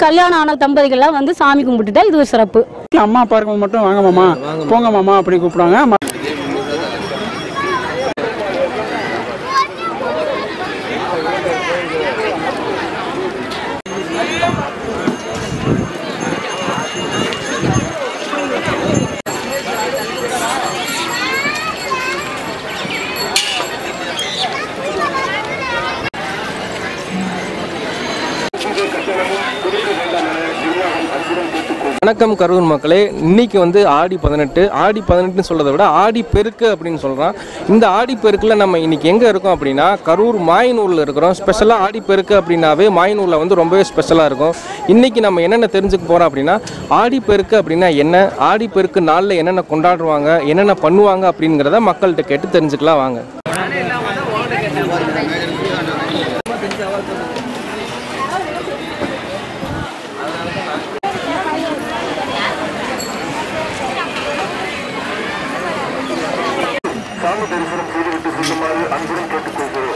கல்யாணம் ஆன தம்பதிகள்லாம் வந்து சாமி கும்பிட்டுட்டா இது ஒரு சிறப்பு அம்மா அப்பா இருக்கும்போது மட்டும் வாங்க மாமா போங்க மாமா அப்படி கூப்பிடுவாங்க ம- வணக்கம் கரூர் மக்களே இன்னைக்கு வந்து ஆடி பதினெட்டு ஆடி பதினெட்டுன்னு சொல்றதை விட ஆடி பெருக்கு அப்படின்னு சொல்கிறோம் இந்த ஆடி பெருக்கில் நம்ம இன்னைக்கு எங்கே இருக்கோம் அப்படின்னா கரூர் மாயனூரில் இருக்கிறோம் ஸ்பெஷலாக ஆடி பெருக்கு அப்படின்னாவே மாயனூரில் வந்து ரொம்பவே ஸ்பெஷலாக இருக்கும் இன்னைக்கு நம்ம என்னென்ன தெரிஞ்சுக்க போகிறோம் அப்படின்னா ஆடி பெருக்கு அப்படின்னா என்ன ஆடி பெருக்கு நாளில் என்னென்ன கொண்டாடுவாங்க என்னென்ன பண்ணுவாங்க அப்படிங்கிறத மக்கள்கிட்ட கேட்டு தெரிஞ்சுக்கலாம் வாங்க சாமி தரிசனம் செய்துவிட்டு செல்லுமாறு அன்புடன் கேட்டுக்கொள்கிறோம்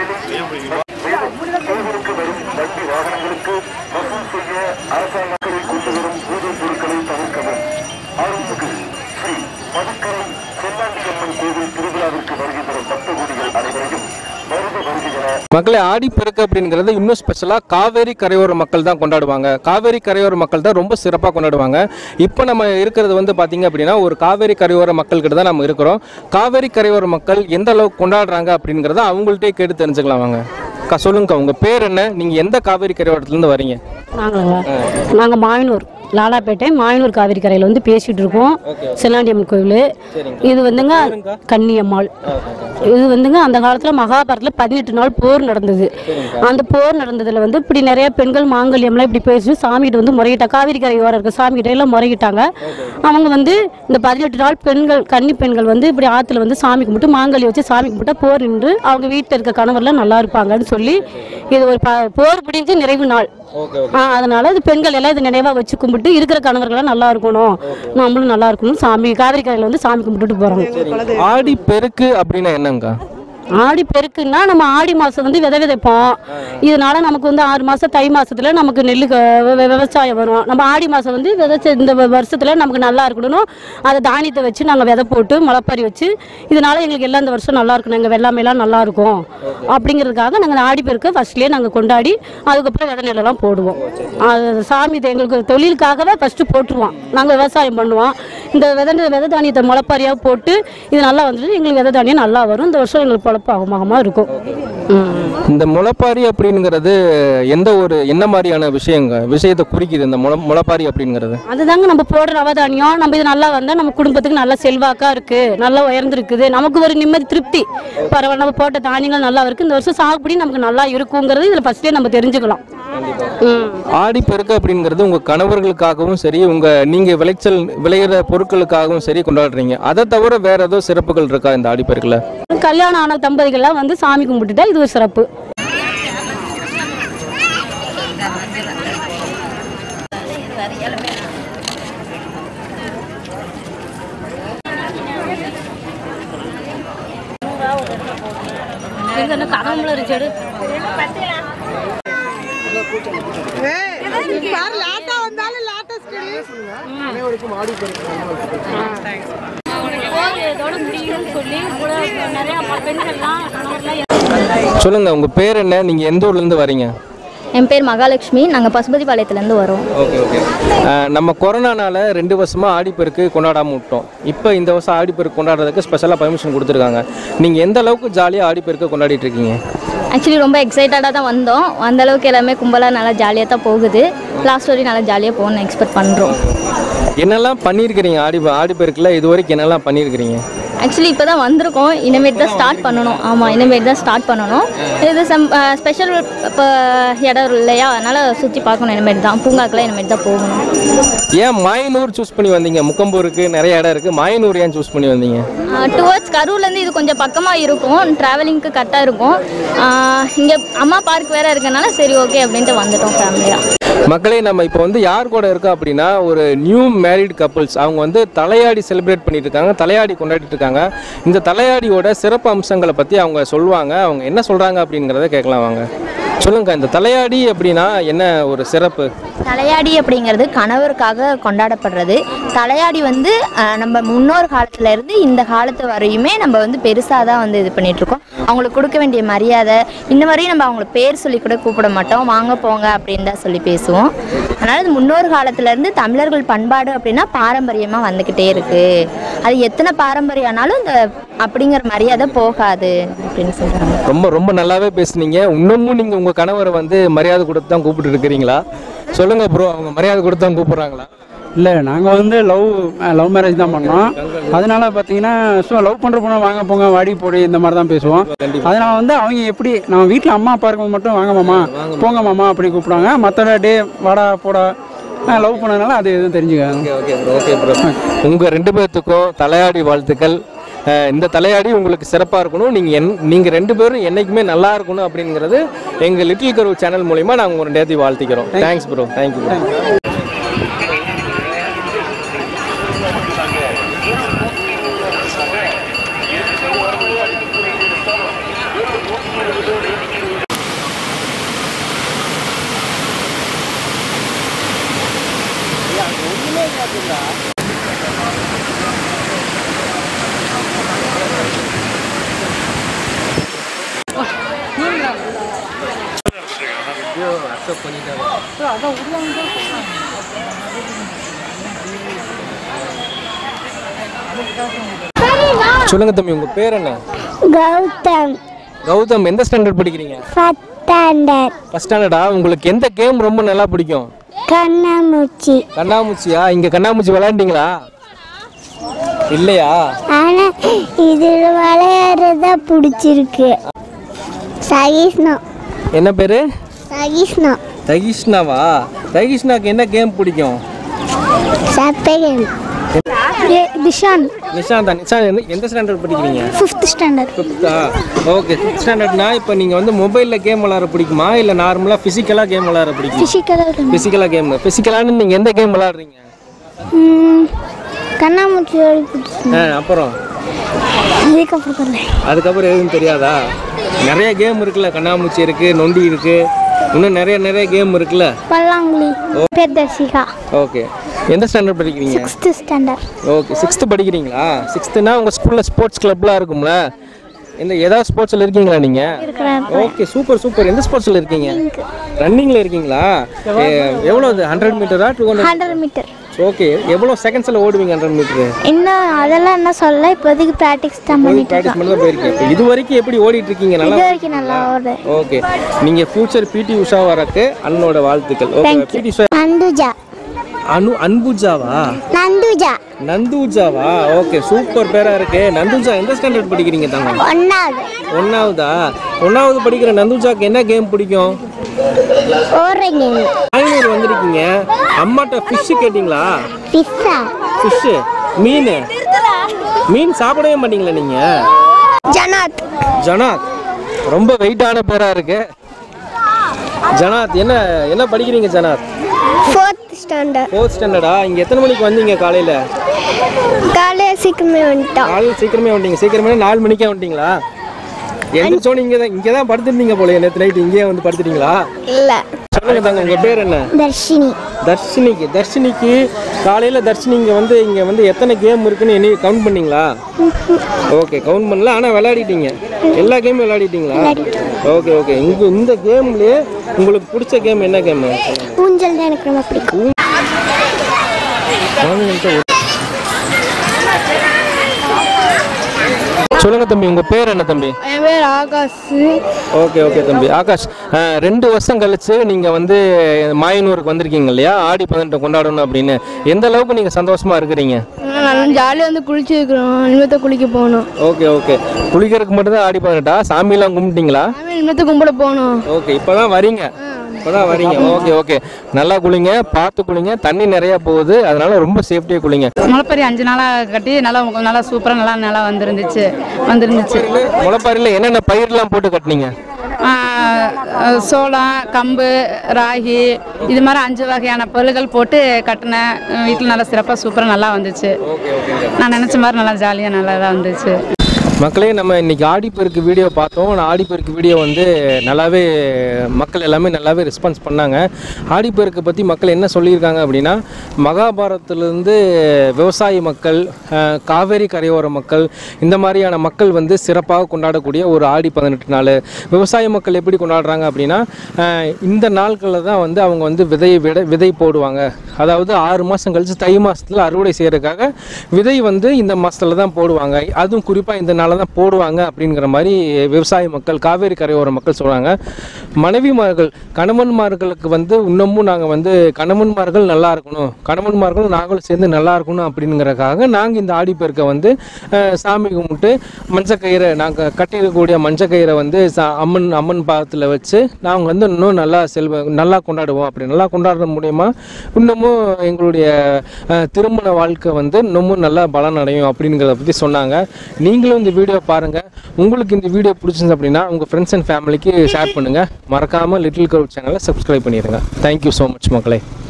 மேலும் மேலும் கோவிலுக்கு வரும் வண்டி வாகனங்களுக்கு வசூல் செய்ய அரசாங்கங்களில் கொண்டு வரும் பூஜை பொருட்களை தவிர்க்கவும் அருள்மிகு ஸ்ரீ மதுக்கரை செல்லாண்டியம்மன் கோவில் திருவிழாவிற்கு வருகை தரும் பக்த கோடிகள் அனைவரையும் வருக வருகிற மக்களே ஆடிப்பெருக்கு அப்படிங்கிறது இன்னும் ஸ்பெஷலாக காவேரி கரையோர மக்கள் தான் கொண்டாடுவாங்க காவேரி கரையோர மக்கள் தான் ரொம்ப சிறப்பாக கொண்டாடுவாங்க இப்போ நம்ம இருக்கிறது வந்து பார்த்தீங்க அப்படின்னா ஒரு காவேரி கரையோர மக்கள்கிட்ட தான் நம்ம இருக்கிறோம் காவேரி கரையோர மக்கள் எந்த அளவுக்கு கொண்டாடுறாங்க அப்படிங்கிறத அவங்கள்ட்டே கேட்டு தெரிஞ்சுக்கலாம் வாங்க அக்கா சொல்லுங்கக்கா உங்கள் பேர் என்ன நீங்கள் எந்த காவேரி கரையோரத்துலேருந்து வரீங்க நாங்களா நாங்கள் மாயனூர் லாலாப்பேட்டை மாயனூர் காவிரி கரையில் வந்து பேசிட்டு இருக்கோம் செல்லாண்டியம்மன் கோவில் இது வந்துங்க கன்னியம்மாள் இது வந்துங்க அந்த காலத்தில் மகாபாரத்தில் பதினெட்டு நாள் போர் நடந்தது அந்த போர் நடந்ததில் வந்து இப்படி நிறைய பெண்கள் மாங்கல்யம்லாம் இப்படி பேசி சாமிகிட்ட வந்து முறையிட்டா காவிரி கரை ஓரம் இருக்க சாமிகிட்ட எல்லாம் முறையிட்டாங்க அவங்க வந்து இந்த பதினெட்டு நாள் பெண்கள் கன்னி பெண்கள் வந்து இப்படி ஆற்றுல வந்து சாமி கும்பிட்டு மாங்கல்யம் வச்சு சாமி கும்பிட்டா போர் நின்று அவங்க வீட்டில் இருக்க கணவர்லாம் நல்லா இருப்பாங்கன்னு சொல்லி இது ஒரு ப- போர் முடிஞ்சு நிறைவு நாள் ஆ, அதனால இது பெண்கள் எல்லாம் இது நினைவா வச்சு கும்பிட்டு இருக்கிற கணவர்கள்லாம் நல்லா இருக்கணும் நம்மளும் நல்லா இருக்கணும் சாமி காவிரி கரையில வந்து சாமி கும்பிட்டுட்டு போறோம் ஆடி பெருக்கு அப்படின்னா என்னங்கக்கா ஆடி பெருக்குன்னா நம்ம ஆடி மாசம் வந்து விதை விதைப்போம் இதனால நமக்கு வந்து ஆறு மாசம் தை மாசத்துல நமக்கு நெல்லு க- வி- வி- விவசாயம் வரும் நம்ம ஆடி மாசம் வந்து விதைச்ச இந்த வ- வருஷத்துல நமக்கு நல்லா இருக்கணும் அதை தானியத்தை வச்சு நாங்க விதை போட்டு முளைப்பாரி வச்சு இதனால எங்களுக்கு எல்லாம் இந்த வருஷம் நல்லா இருக்கணும் எங்க வெள்ளாமையெல்லாம் நல்லா இருக்கும் அப்படிங்கிறதுக்காக நாங்கள் ஆடி பெருக்க ஃபர்ஸ்ட்லயே நாங்க கொண்டாடி அதுக்கப்புறம் விதை நெல்லெல்லாம் போடுவோம் அது சாமி இது எங்களுக்கு தொழிலுக்காகவே ஃபர்ஸ்ட் போட்டுருவோம் நாங்க விவசாயம் பண்ணுவோம் இந்த விதை விதை தானியத்தை முளைப்பாரியா போட்டு இது நல்லா வந்துட்டு எங்களுக்கு விதை தானியம் நல்லா வரும் இந்த வருஷம் எங்களுக்கு பொழப்பு ஆகமாக இருக்கும் ம். இந்த முளைப்பாரி அப்படிங்கிறது எந்த ஒரு என்ன மாதிரியான விஷயங்க விஷயத்தை குறிக்குது இந்த முளை முளைப்பாரி அப்படிங்கிறது அதுதாங்க நம்ம போடுற நவதானியம் நம்ம இது நல்லா வந்தால் நம்ம குடும்பத்துக்கு நல்ல செல்வாக்கா இருக்கு நல்லா உயர்ந்திருக்குது நமக்கு ஒரு நிம்மதி திருப்தி பரவாயில்ல நம்ம போட்ட தானியங்கள் நல்லா இருக்கு இந்த வருஷம் சாகுபடி நமக்கு நல்லா இருக்குங்கிறது இதில் ஃபர்ஸ்டே நம்ம தெரிஞ்சுக்கலாம் ம் ஆடி பெருக்கு அப்படிங்கிறது உங்க கணவர்களுக்காகவும் சரி உங்க நீங்க விளைச்சல் விளையிற பொருட்களுக்காகவும் சரி கொண்டாடுறீங்க அதை தவிர வேற ஏதோ சிறப்புகள் இருக்கா இந்த ஆடி பெருக்குல கல்யாணம் ஆன தம்பதிகள்லாம் வந்து சாமி கும்பிட்டுட்டா இது ஒரு சிறப்பு யார் லேட்டா வந்தாலும் லேட்டஸ்ட் சொல்லுங்க உங்க பேர் என்ன நீங்க எந்த ஊர்ல இருந்து வரீங்க என் பேர் மகாலட்சுமி நாங்கள் பசுபதிபாளையத்துலேருந்து வரோம் ஓகே ஓகே நம்ம கொரோனானால ரெண்டு வருஷமா ஆடிப்பெருக்கு கொண்டாடாம விட்டோம் இப்போ இந்த வருஷம் ஆடிப்பெருக்கு கொண்டாடுறதுக்கு ஸ்பெஷலாக பர்மிஷன் கொடுத்துருக்காங்க நீங்கள் எந்த அளவுக்கு ஜாலியாக ஆடிப்பெருக்கு கொண்டாடிட்டு இருக்கீங்க ஆக்சுவலி ரொம்ப எக்ஸைட்டடாக தான் வந்தோம் அந்த அளவுக்கு எல்லாமே கும்பலாக நல்லா ஜாலியாக தான் போகுது லாஸ்ட் வரையும் நல்லா ஜாலியாக போகணும்னு எக்ஸ்பெக்ட் பண்ணுறோம் என்னெல்லாம் பண்ணியிருக்கிறீங்க ஆடி ஆடிப்பெருக்கில் இது வரைக்கும் என்னெல்லாம் பண்ணியிருக்கிறீங்க ஆக்சுவலி இப்போ தான் வந்திருக்கோம் இனிமேட் தான் ஸ்டார்ட் பண்ணணும் ஆமாம் இனிமேட் தான் ஸ்டார்ட் பண்ணணும் இது சம் ஸ்பெஷல் இப்போ இடம் இல்லையா அதனால் சுற்றி பார்க்கணும் இனிமேட் தான் பூங்காக்கெல்லாம் இனிமேட் தான் போகணும் ஏன் மாயனூர் சூஸ் பண்ணி வந்தீங்க முக்கம்பூருக்கு நிறைய இடம் இருக்குது மாயனூர் ஏன் சூஸ் பண்ணி வந்தீங்க டுவர்ட்ஸ் கரூர்லேருந்து இது கொஞ்சம் பக்கமாக இருக்கும் ட்ராவலிங்க்கு கரெக்டாக இருக்கும் இங்கே அம்மா பார்க் வேறு இருக்கனால சரி ஓகே அப்படின்ட்டு வந்துட்டோம் ஃபேமிலியாக மக்களே நம்ம இப்போ வந்து யார் கூட இருக்கோம் அப்படின்னா ஒரு நியூ மேரிட் கப்புள்ஸ் அவங்க வந்து தலையாடி செலிப்ரேட் பண்ணிட்டு இருக்காங்க தலையாடி கொண்டாடிட்டு இருக்காங்க இந்த தலையாடியோட சிறப்பு அம்சங்களை பற்றி அவங்க சொல்லுவாங்க அவங்க என்ன சொல்கிறாங்க அப்படிங்கிறத கேட்கலாம் வாங்க சொல்லுங்க இந்த தலையாடி அப்படின்னா என்ன ஒரு சிறப்பு தலையாடி அப்படிங்கிறது கணவருக்காக கொண்டாடப்படுறது தலையாடி வந்து அஹ், நம்ம முன்னோர் காலத்துல இருந்து இந்த காலத்து வரையுமே நம்ம வந்து பெருசாக தான் வந்து இது பண்ணிட்டு இருக்கோம் அவங்களுக்கு கொடுக்க வேண்டிய மரியாதை இந்த வரையும் நம்ம அவங்களுக்கு பேர் சொல்லி கூட கூப்பிட மாட்டோம் வாங்க போங்க அப்படின்னு தான் சொல்லி பேசுவோம் அதனால இது முன்னோர் காலத்துல இருந்து தமிழர்கள் பண்பாடு அப்படின்னா பாரம்பரியமாக வந்துக்கிட்டே இருக்கு அது எத்தனை பாரம்பரியம் ஆனாலும் இந்த அப்படிங்கிற மரியாதை போகாது அப்படின்னு சொல்றாங்க ரொம்ப ரொம்ப நல்லாவே பேசுனீங்க இன்னமும் நீங்க உங்க கணவரை வந்து மரியாதை கொடுத்து தான் கூப்பிட்டு இருக்கிறீங்களா சொல்லுங்க ப்ரோ அவங்க மரியாதை கொடுத்து தான் கூப்பிடுறாங்களா இல்லை நாங்கள் வந்து லவ் லவ் மேரேஜ் தான் பண்ணோம் அதனால பார்த்தீங்கன்னா ஸோ லவ் பண்ணுற பொண்ணு வாங்க போங்க வாடி போடி இந்த மாதிரி தான் பேசுவோம் அதனால வந்து அவங்க எப்படி நம்ம வீட்டில் அம்மா அப்பா இருக்கும்போது மட்டும் வாங்க மாமா போங்க மாமா அப்படி கூப்பிடுவாங்க மற்ற டே வாடா போடா லவ் பண்ணதுனால அது எதுவும் தெரிஞ்சுக்காங்க ஓகே ப்ரோ ஓகே ப்ரோ உங்க ரெண்டு பேர்த்துக்கும் தலையாடி வாழ்த்துக்கள் அஹ் இந்த தலையாடி உங்களுக்கு சிறப்பாக இருக்கணும் நீங்கள் என் நீங்கள் ரெண்டு பேரும் என்றைக்குமே நல்லா இருக்கணும் அப்படிங்கிறது எங்கள் லிட்டில் கரு சேனல் மூலிமா நாங்கள் ஒரு நேரத்தை வாழ்த்திக்கிறோம் தேங்க்ஸ் ப்ரோ தேங்க்யூ ப்ரோ சொல்லுங்க தம்பி உங்க பேர் என்ன கௌதம் கௌதம் எந்த ஸ்டாண்டர்ட் படிக்கிறீங்க ஃபத்தாண்டர் ஃபர்ஸ்ட் ஸ்டாண்டர்டா உங்களுக்கு எந்த கேம் ரொம்ப நல்லா பிடிக்கும் கண்ணாமூச்சி கண்ணாமூச்சியா இங்க கண்ணாமூச்சி விளையாண்டீங்களா இல்லையா ஆனா இதில் விளையாடுறதா பிடிச்சிருக்கு சகிஷ்ணு என்ன பேரு சகிஷ்ணு தகிஷ்ணாவா தகிஷ்ணாக்கு என்ன கேம் பிடிக்கும் சப்பகன் திஷான் நிஷாந்தா நிஷாந்த் எந்த- எந்த ஸ்டாண்டர்ட் படிக்கிறீங்க ஃபிஃப்த் ஸ்டாண்டர்ட் ஃபிஃப்த்தா ஓகே ஃபிஃப்த் ஸ்டாண்டர்ட்னா இப்போ நீங்கள் வந்து மொபைலில் கேம் விளாட பிடிக்குமா இல்லை நார்மலாக ஃபிசிக்கலாக கேம் விளாட பிடிக்குமா ஃபிசிக்கலாக ஃபிசிக்கலாக கேம் ஃபிசிக்கலான்னு நீங்கள் எந்த கேம் விளாடுறீங்க கண்ணாமூச்சி ஓடி பிடிச்சி ஆ அப்புறம் அதுக்கப்புறம் தெரியல அதுக்கப்புறம் எதுவும் தெரியாதா நிறைய கேம் இருக்குல்ல கண்ணாமூச்சி இருக்குது நொண்டி இருக்குது இன்னும் நிறைய நிறைய கேம் இருக்குல்ல பல்லாங்குழி பேர் தர்ஷிகா ஓகே எந்த ஸ்டாண்டர்ட் படிக்கிறீங்க சிக்ஸ்த் ஸ்டாண்டர்ட் ஓகே சிக்ஸ்த்து படிக்கிறீங்களா சிக்ஸ்த்துனா உங்கள் ஸ்கூலில் ஸ்போர்ட்ஸ் கிளப்லாம் இருக்கும்ல இந்த ஏதாவது ஸ்போர்ட்ஸில் இருக்கீங்களா நீங்கள் இருக்கிறேன் ஓகே சூப்பர் சூப்பர் எந்த ஸ்போர்ட்ஸில் இருக்கீங்க ரன்னிங்கில் இருக்கீங்களா எ- எவ்வளோ அது ஹண்ட்ரட் மீட்டரா two hundred hundred metre okay எவ்வளோ செகண்ட்ஸில் ஓடுவீங்க ஹண்ட்ரட் மீட்டரு இன்னும் அதெல்லாம் என்ன சொல்ல இப்போதைக்கு ப்ராக்டிஸ் தான் பண்ணிட்டு ப்ராக்டிஸ் இருக்கேன் பண்ணி தான் போயிருக்கேன் இப்போ இது வரைக்கும் எப்படி ஓடிட்டு இருக்கீங்க நல்லா இது வரைக்கும் நல்லா ஓடுது ஓகே நீங்கள் ஃபியூச்சர் பிடி உஷா வரக்கு அண்ணனோட வாழ்த்துக்கள் okay Thank you. P T Usha Nanduja Anu அன்புஜாவா நந்துஜா நந்துஜாவா ஓகே சூப்பர் பேரா இருக்கு நந்துஜா எந்த ஸ்டாண்டர்ட் படிக்கிறீங்க தாங்க ஒன்னாவது ஒன்னாவதா ஒன்னாவது படிக்கிற நந்துஜாக்கு என்ன கேம் பிடிக்கும் ஓடுறீங்க ஐநூறு வந்திருக்கீங்க அம்மாட்ட ஃபிஷ் கேட்டிங்களா பிஸ்ஸா ஃபிஷ்ஷு மீன் மீன் சாப்பிடவே மாட்டீங்களா நீங்க ஜனாத் ஜனாத் ரொம்ப வெயிட்டான பேரா இருக்கு ஜனாத் என்ன என்ன படிக்கிறீங்க ஜனாத் ஃபோர்த் ஸ்டாண்டர்ட் ஃபோர்த் ஸ்டாண்டர்டா இங்க எத்தனை மணிக்கு வந்தீங்க காலையில காலையில் சீக்கிரமே வந்துட்டோம் காலையில் சீக்கிரமே வந்துட்டீங்க சீக்கிரமே நாலு மணிக்கே வந்துட்டீங்களா எந்திரிச்சோன்னு இங்கே தான் இங்கே தான் படுத்துருந்தீங்க போல நேற்று நைட்டு இங்கேயே வந்து படுத்துட்டீங்களா இல்லை சொல்லுங்க தாங்க உங்கள் பேர் என்ன தர்ஷினி தர்ஷினிக்கு தர்ஷினிக்கு காலையில் தர்ஷினி இங்கே வந்து இங்கே வந்து எத்தனை கேம் இருக்குன்னு இனி கவுண்ட் பண்ணீங்களா ஓகே கவுண்ட் பண்ணல ஆனால் விளையாடிட்டீங்க எல்லா கேமும் விளையாடிட்டீங்களா ஓகே ஓகே இங்கே இந்த கேம்லேயே உங்களுக்கு பிடிச்ச கேம் என்ன கேம் ஊஞ்சல் தான் எனக்கு ரொம்ப பிடிக்கும் சொல்லுங்க தம்பி உங்கள் பேர் என்ன தம்பி என் பேர் ஆகாஷ் ஓகே ஓகே தம்பி ஆகாஷ் அஹ், ரெண்டு வருஷம் கழிச்சு நீங்கள் வந்து மாயனூருக்கு வந்திருக்கீங்க இல்லையா ஆடி பதினெட்டு கொண்டாடணும் அப்படின்னு எந்த அளவுக்கு நீங்கள் சந்தோஷமா இருக்கிறீங்க நல்லா ஜாலியாக வந்து குளிச்சிருக்கிறோம் இனிமேத்த குளிக்க போகணும் ஓகே ஓகே குளிக்கிறதுக்கு மட்டும்தான் ஆடி பதினெட்டா சாமியெல்லாம் கும்பிட்டீங்களா இனிமேத்த கும்பிட போகணும் ஓகே இப்போதான் வரீங்க இப்போதான் வரீங்க ஓகே ஓகே நல்லா குளிங்க பார்த்து குளிங்க தண்ணி நிறைய போகுது அதனால ரொம்ப சேஃப்டியாக குளிங்க முளைப்பறி அஞ்சு நாளாக கட்டி நல்லா நல்லா சூப்பராக நல்லா நல்லா வந்துருந்துச்சு வந்துருந்துச்சு முளைப்பாரியில் என்னென்ன பயிரெலாம் போட்டு கட்டினீங்க ஆ, சோளம் கம்பு ராகி இது மாதிரி அஞ்சு வகையான பொருள்கள் போட்டு கட்டினேன் வீட்டில் நல்லா சிறப்பாக சூப்பராக நல்லா வந்துச்சு நான் நினச்ச மாதிரி நல்லா ஜாலியாக நல்லா தான் வந்துச்சு மக்களே நம்ம இன்னைக்கு ஆடிப்பெருக்கு வீடியோ பார்த்தோம் நான் ஆடிப்பெருக்கு வீடியோ வந்து நல்லாவே மக்கள் எல்லாமே நல்லாவே ரெஸ்பான்ஸ் பண்ணாங்க ஆடிப்பெருக்கு பற்றி மக்கள் என்ன சொல்லியிருக்காங்க அப்படின்னா மகாபாரதத்திலேருந்து விவசாய மக்கள் அஹ், காவேரி கரையோர மக்கள் இந்த மாதிரியான மக்கள் வந்து சிறப்பாக கொண்டாடக்கூடிய ஒரு ஆடி பதினெட்டு நாள் விவசாய மக்கள் எப்படி கொண்டாடுறாங்க அப்படின்னா அஹ், இந்த நாட்களில் தான் வந்து அவங்க வந்து விதை விட விதை போடுவாங்க அதாவது ஆறு மாதம் கழிச்சு தை மாதத்தில் அறுவடை செய்கிறதுக்காக விதை வந்து இந்த மாதத்தில் தான் போடுவாங்க அதுவும் குறிப்பாக இந்த நாளில் தான் போடுவாங்க அப்படிங்கிற மாதிரி விவசாய மக்கள் காவேரி கரையோர மக்கள் சொல்கிறாங்க மனைவிமார்கள் கணவன்மார்களுக்கு வந்து இன்னமும் நாங்கள் வந்து கணவன்மார்கள் நல்லா இருக்கணும் கணவன்மார்களும் நாங்களும் சேர்ந்து நல்லா இருக்கணும் அப்படிங்கிறதுக்காக நாங்கள் இந்த ஆடிப்பெருக்கை வந்து அஹ், சாமி கும்பிட்டு மஞ்சக்கயிறை நாங்கள் கட்டியிருக்கக்கூடிய மஞ்சக்கயிறை வந்து சா- அம்மன் அம்மன் பாதத்தில் வச்சு நாங்கள் வந்து இன்னும் நல்லா செல்வ நல்லா கொண்டாடுவோம் அப்படி நல்லா கொண்டாடுற மூலயமா இன்னமும் எங்களுடைய அஹ், திருமண வாழ்க்கை வந்து இன்னமும் நல்லா பலன் அடையும் அப்படிங்கிறத பற்றி சொன்னாங்க நீங்களும் இந்த வீடியோ பாருங்கள் உங்களுக்கு இந்த வீடியோ பிடிச்சிருந்துச்சு அப்படின்னா உங்கள் ஃப்ரெண்ட்ஸ் அண்ட் ஃபேமிலிக்கு ஷேர் பண்ணுங்கள் மறக்காமல் லிட்டில் கவுட் சேனலை சப்ஸ்கிரைப் பண்ணிடுங்க தேங்க்யூ ஸோ மச் மக்களே